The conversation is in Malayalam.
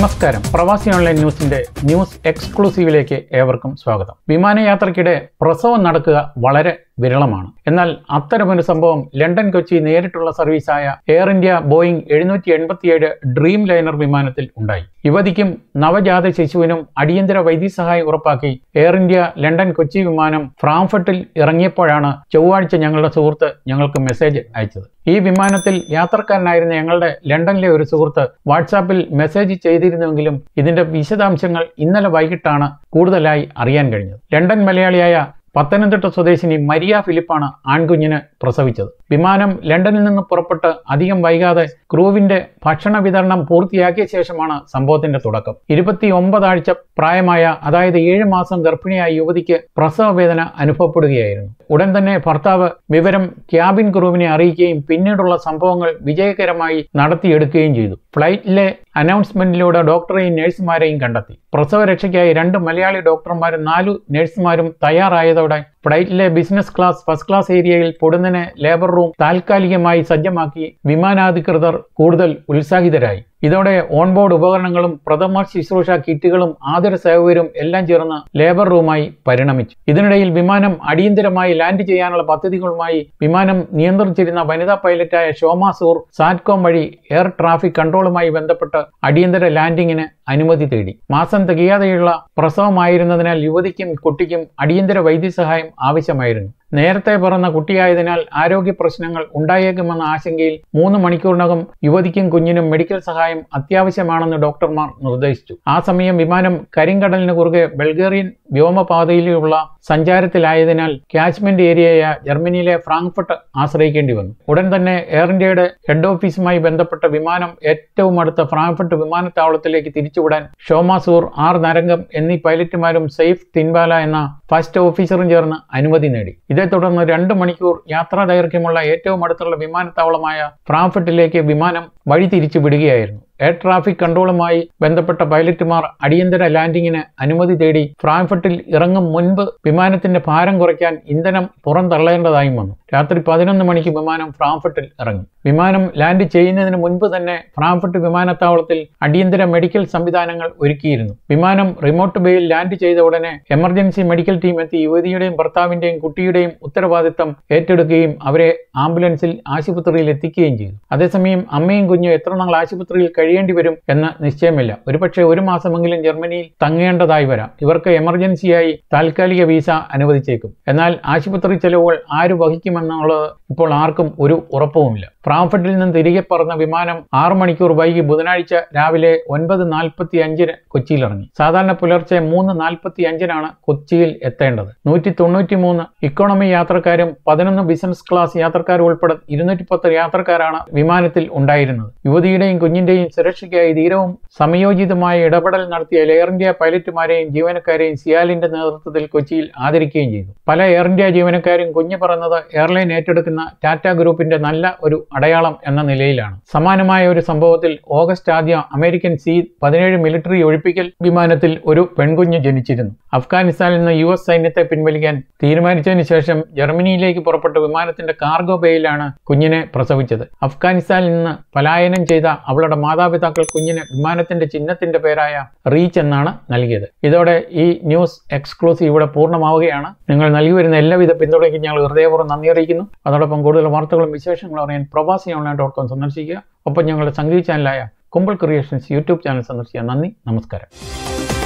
നമസ്കാരം പ്രവാസി ഓൺലൈൻ ന്യൂസിന്റെ ന്യൂസ് എക്സ്ക്ലൂസീവിലേക്ക് ഏവർക്കും സ്വാഗതം വിമാനയാത്രയ്ക്കിടെ പ്രസവം നടക്കുക വളരെ വിരളമാണ് എന്നാൽ അത്തരമൊരു സംഭവം ലണ്ടൻ കൊച്ചി നേരിട്ടുള്ള സർവീസായ എയർ ഇന്ത്യ ബോയിങ് എഴുന്നൂറ്റി എൺപത്തിയേഴ് ഡ്രീം ലൈനർ വിമാനത്തിൽ ഉണ്ടായി യുവതിക്കും നവജാത ശിശുവിനും അടിയന്തര വൈദ്യസഹായം ഉറപ്പാക്കി എയർ ഇന്ത്യ ലണ്ടൻ കൊച്ചി വിമാനം ഫ്രാങ്ക്ഫർട്ടിൽ ഇറങ്ങിയപ്പോഴാണ് ചൊവ്വാഴ്ച ഞങ്ങളുടെ സുഹൃത്ത് ഞങ്ങൾക്ക് മെസ്സേജ് അയച്ചത് ഈ വിമാനത്തിൽ യാത്രക്കാരനായിരുന്ന ഞങ്ങളുടെ ലണ്ടനിലെ ഒരു സുഹൃത്ത് വാട്സാപ്പിൽ മെസ്സേജ് ചെയ്തിരുന്നുവെങ്കിലും ഇതിന്റെ വിശദാംശങ്ങൾ ഇന്നലെ വൈകിട്ടാണ് കൂടുതലായി അറിയാൻ കഴിഞ്ഞത് ലണ്ടൻ മലയാളിയായ പത്തനംതിട്ട സ്വദേശിനി മരിയ ഫിലിപ്പാണ് ആൺകുഞ്ഞിന് പ്രസവിച്ചത് വിമാനം ലണ്ടനിൽ നിന്ന് പുറപ്പെട്ട് അധികം വൈകാതെ ക്രൂവിന്റെ ഭക്ഷണ വിതരണം പൂർത്തിയാക്കിയ ശേഷമാണ് സംഭവത്തിന്റെ തുടക്കം ഇരുപത്തി ഒമ്പതാഴ്ച പ്രായമായ അതായത് ഏഴ് മാസം ഗർഭിണിയായ യുവതിക്ക് പ്രസവ വേദന അനുഭവപ്പെടുകയായിരുന്നു ഉടൻ തന്നെ ഭർത്താവ് വിവരം ക്യാബിൻ ക്രൂവിനെ അറിയിക്കുകയും പിന്നീടുള്ള സംഭവങ്ങൾ വിജയകരമായി നടത്തിയെടുക്കുകയും ചെയ്തു ഫ്ലൈറ്റിലെ അനൗൺസ്മെന്റിലൂടെ ഡോക്ടറെയും നഴ്സുമാരെയും കണ്ടെത്തി പ്രസവ രക്ഷയ്ക്കായി രണ്ട് മലയാളി ഡോക്ടർമാരും നാലു നഴ്സുമാരും തയ്യാറായതോടെ ഫ്ലൈറ്റിലെ ബിസിനസ് ക്ലാസ് ഫസ്റ്റ് ക്ലാസ് ഏരിയയിൽ പൊടുന്നനെ ലേബർ റൂം താൽക്കാലികമായി സജ്ജമാക്കി വിമാനാധികൃതർ കൂടുതൽ ഉത്സാഹിതരായി ഇതോടെ ഓൺബോർഡ് ഉപകരണങ്ങളും പ്രഥമ ശുശ്രൂഷ കിറ്റുകളും ആദര സേവകരും എല്ലാം ചേർന്ന് ലേബർ റൂമായി പരിണമിച്ചു ഇതിനിടയിൽ വിമാനം അടിയന്തരമായി ലാൻഡ് ചെയ്യാനുള്ള പദ്ധതികളുമായി വിമാനം നിയന്ത്രിച്ചിരുന്ന വനിതാ പൈലറ്റായ ഷോമ സൂർ സാറ്റ്കോം വഴി എയർ ട്രാഫിക് കൺട്രോളുമായി ബന്ധപ്പെട്ട് അടിയന്തര ലാൻഡിങ്ങിന് അനുമതി തേടി മാസം തികയാതെയുള്ള പ്രസവമായിരുന്നതിനാൽ യുവതിക്കും കുട്ടിക്കും അടിയന്തര വൈദ്യസഹായം ആവശ്യമായിരുന്നു നേരത്തെ പിറന്ന കുട്ടിയായതിനാൽ ആരോഗ്യ പ്രശ്നങ്ങൾ ഉണ്ടായേക്കുമെന്ന ആശങ്കയിൽ മൂന്ന് മണിക്കൂറിനകം യുവതിക്കും കുഞ്ഞിനും മെഡിക്കൽ സഹായം അത്യാവശ്യമാണെന്ന് ഡോക്ടർമാർ നിർദ്ദേശിച്ചു ആ സമയം വിമാനം കരിങ്കടലിന് കുറുകെ ബൾഗേറിയൻ വ്യോമപാതയിലുള്ള സഞ്ചാരത്തിലായതിനാൽ കാച്ച്മെന്റ് ഏരിയയായ ജർമ്മനിയിലെ ഫ്രാങ്ക്ഫർട്ട് ആശ്രയിക്കേണ്ടി വന്നു ഉടൻ തന്നെ എയർ ഇന്ത്യയുടെ ഹെഡ് ഓഫീസുമായി ബന്ധപ്പെട്ട വിമാനം ഏറ്റവും അടുത്ത ഫ്രാങ്ക്ഫർട്ട് വിമാനത്താവളത്തിലേക്ക് തിരിച്ചുവിടാൻ ഷോമാസൂർ ആർ നരംഗം എന്നീ പൈലറ്റുമാരും സേഫ് തിൻബാല എന്ന ഫസ്റ്റ് ഓഫീസറും ചേർന്ന് അനുമതി നേടി ഇതേ തുടർന്ന് രണ്ട് മണിക്കൂർ യാത്രാ ദൈർഘ്യമുള്ള ഏറ്റവും അടുത്തുള്ള വിമാനത്താവളമായ ഫ്രാങ്ക്ഫർട്ടിലേക്ക് വിമാനം വഴി തിരിച്ചു വിടുകയായിരുന്നു എയർ ട്രാഫിക് കൺട്രോളുമായി ബന്ധപ്പെട്ട പൈലറ്റുമാർ അടിയന്തര ലാൻഡിങ്ങിന് അനുമതി തേടി ഫ്രാങ്ക്ഫർട്ടിൽ ഇറങ്ങും മുൻപ് വിമാനത്തിന്റെ ഭാരം കുറയ്ക്കാൻ ഇന്ധനം പുറന്തള്ളേണ്ടതായും വന്നു രാത്രി പതിനൊന്ന് മണിക്ക് വിമാനം ഫ്രാങ്ക്ഫർട്ടിൽ ഇറങ്ങി വിമാനം ലാൻഡ് ചെയ്യുന്നതിന് മുൻപ് തന്നെ ഫ്രാങ്ക്ഫർട്ട് വിമാനത്താവളത്തിൽ അടിയന്തര മെഡിക്കൽ സംവിധാനങ്ങൾ ഒരുക്കിയിരുന്നു വിമാനം റിമോട്ട് ബേയിൽ ലാൻഡ് ചെയ്ത ഉടനെ എമർജൻസി മെഡിക്കൽ ടീം എത്തി യുവതിയുടെയും ഭർത്താവിന്റെയും കുട്ടിയുടെയും ഉത്തരവാദിത്തം ഏറ്റെടുക്കുകയും അവരെ ആംബുലൻസിൽ ആശുപത്രിയിൽ എത്തിക്കുകയും ചെയ്തു അതേസമയം അമ്മയും കുഞ്ഞും എത്ര നാൾ ആശുപത്രിയിൽ കഴിയേണ്ടി വരും എന്ന നിശ്ചയമില്ല ഒരുപക്ഷെ ഒരു മാസമെങ്കിലും ജർമ്മനിയിൽ തങ്ങേണ്ടതായി വരാം ഇവർക്ക് എമർജൻസിയായി താൽക്കാലിക വീസ അനുവദിച്ചേക്കും എന്നാൽ ആശുപത്രി ചെലവുകൾ ആര് വഹിക്കുമെന്നുള്ളത് ഇപ്പോൾ ആർക്കും ഒരു ഉറപ്പുമില്ല ഫ്രാങ്ക്ഫർട്ടിൽ നിന്ന് തിരികെ പറന്ന വിമാനം ആറു മണിക്കൂർ വൈകി ബുധനാഴ്ച രാവിലെ ഒൻപത് നാൽപ്പത്തി അഞ്ചിന് കൊച്ചിയിലിറങ്ങി സാധാരണ പുലർച്ചെ മൂന്ന് നാൽപ്പത്തി അഞ്ചിനാണ് കൊച്ചിയിൽ എത്തേണ്ടത് നൂറ്റി തൊണ്ണൂറ്റി മൂന്ന് ഇക്കോണമി യാത്രക്കാരും പതിനൊന്ന് ബിസിനസ് ക്ലാസ് യാത്രക്കാരും ഉൾപ്പെടെ ഇരുന്നൂറ്റി പത്ത് യാത്രക്കാരാണ് വിമാനത്തിൽ ഉണ്ടായിരുന്നത് യുവതിയുടെയും കുഞ്ഞിന്റെയും സുരക്ഷയ്ക്കായി ധീരവും സമയോചിതമായ ഇടപെടൽ നടത്തിയ എയർ ഇന്ത്യ പൈലറ്റുമാരെയും ജീവനക്കാരെയും സിയാലിന്റെ നേതൃത്വത്തിൽ കൊച്ചിയിൽ ആദരിക്കുകയും ചെയ്തു പല എയർ ഇന്ത്യ ജീവനക്കാരും കുഞ്ഞു പറന്നത് എയർലൈൻ ഏറ്റെടുക്കുന്ന ടാറ്റ ഗ്രൂപ്പിന്റെ നല്ല ഒരു അടയാളം എന്ന നിലയിലാണ് സമാനമായ ഒരു സംഭവത്തിൽ ഓഗസ്റ്റ് ആദ്യം അമേരിക്കൻ സി പതിനേഴ് മിലിറ്ററി ഒഴിപ്പിക്കൽ വിമാനത്തിൽ ഒരു പെൺകുഞ്ഞ് ജനിച്ചിരുന്നു അഫ്ഗാനിസ്ഥാനിൽ നിന്ന് യു എസ് സൈന്യത്തെ പിൻവലിക്കാൻ തീരുമാനിച്ചതിന് ശേഷം ജർമ്മനിയിലേക്ക് പുറപ്പെട്ട വിമാനത്തിന്റെ കാർഗോ ബേയിലാണ് കുഞ്ഞിനെ പ്രസവിച്ചത് അഫ്ഗാനിസ്ഥാനിൽ നിന്ന് പലായനം ചെയ്ത അവളുടെ മാതാപിതാക്കൾ കുഞ്ഞിന് വിമാനത്തിന്റെ ചിഹ്നത്തിന്റെ പേരായ റീച്ച് എന്നാണ് നൽകിയത് ഇതോടെ ഈ ന്യൂസ് എക്സ്ക്ലൂസീവ് ഇവിടെ പൂർണ്ണമാവുകയാണ് നിങ്ങൾ നൽകി വരുന്ന എല്ലാവിധ പിന്തുണയ്ക്കും ഞങ്ങൾ ഹൃദയപൂർവ്വം നന്ദി അറിയിക്കുന്നു അതോടൊപ്പം കൂടുതൽ വാർത്തകളും വിശേഷങ്ങളും അറിയാൻ പ്രവാസി ഓൺലൈൻ ഡോട്ട് കോം സന്ദർശിക്കുക ഒപ്പം ഞങ്ങളുടെ സംഗീത ചാനലായ കുമ്പിൾ ക്രിയേഷൻസ് യൂട്യൂബ് ചാനൽ സന്ദർശിക്കുക നന്ദി നമസ്കാരം